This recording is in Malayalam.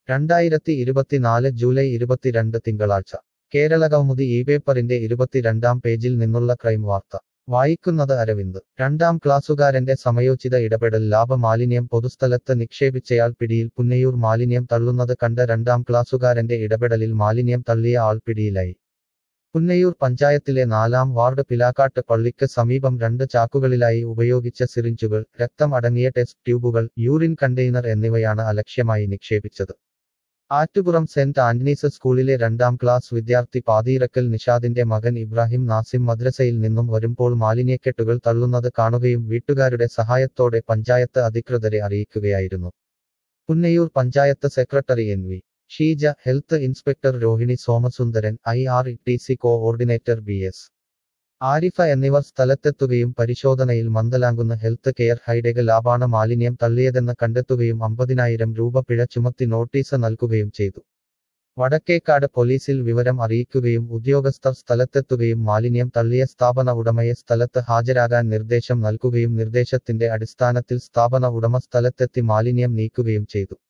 രണ്ടായിരത്തി ഇരുപത്തിനാല് ജൂലൈ ഇരുപത്തിരണ്ട് തിങ്കളാഴ്ച കേരളകൗമുദി ഈ പേപ്പറിന്റെ ഇരുപത്തിരണ്ടാം പേജിൽ നിന്നുള്ള ക്രൈം വാർത്ത വായിക്കുന്നത് അരവിന്ദ് രണ്ടാം ക്ലാസ്സുകാരന്റെ സമയോചിത ഇടപെടൽ ലാഭമാലിന്യം പൊതുസ്ഥലത്ത് നിക്ഷേപിച്ചയാൾ പിടിയിൽ പുന്നയൂർ മാലിന്യം തള്ളുന്നത് കണ്ട രണ്ടാം ക്ലാസ്സുകാരന്റെ ഇടപെടലിൽ മാലിന്യം തള്ളിയ ആൾ പിടിയിലായി പുന്നയൂർ പഞ്ചായത്തിലെ നാലാം വാർഡ് പിലാക്കാട്ട് പള്ളിക്ക് സമീപം രണ്ട് ചാക്കുകളിലായി ഉപയോഗിച്ച സിറിഞ്ചുകൾ രക്തം അടങ്ങിയ ടെസ്റ്റ് ട്യൂബുകൾ യൂറിൻ കണ്ടെയ്നർ എന്നിവയാണ് അലക്ഷ്യമായി നിക്ഷേപിച്ചത് ആറ്റുപുറം സെന്റ് ആന്റണീസ് സ്കൂളിലെ രണ്ടാം ക്ലാസ് വിദ്യാർത്ഥി പാതീരക്കൽ നിഷാദിന്റെ മകൻ ഇബ്രാഹിം നാസിം മദ്രസയിൽ നിന്നും വരുമ്പോൾ മാലിന്യക്കെട്ടുകൾ തള്ളുന്നത് കാണുകയും വീട്ടുകാരുടെ സഹായത്തോടെ പഞ്ചായത്ത് അധികൃതരെ അറിയിക്കുകയായിരുന്നു Punnayur panchayat secretary N V Sheeja health inspector Rohini Somasundaran I R T C coordinator B S Arifa എന്നിവർ സ്ഥലത്തെത്തുകയും പരിശോധനയിൽ മന്ദലാങ്കുന്ന ഹെൽത്ത് കെയർ ഹൈഡെക ലാബാണ് മാലിന്യം തള്ളിയതെന്ന് കണ്ടെത്തുകയും അമ്പതിനായിരം രൂപ പിഴ ചുമത്തി നോട്ടീസ് നൽകുകയും ചെയ്തു വടക്കേക്കാട് പോലീസിൽ വിവരം അറിയിക്കുകയും ഉദ്യോഗസ്ഥർ സ്ഥലത്തെത്തുകയും മാലിന്യം തള്ളിയ സ്ഥാപന ഉടമയെ സ്ഥലത്ത് ഹാജരാകാൻ നിർദ്ദേശം നൽകുകയും നിർദ്ദേശത്തിന്റെ അടിസ്ഥാനത്തിൽ സ്ഥാപന ഉടമ സ്ഥലത്തെത്തി മാലിന്യം നീക്കുകയും ചെയ്തു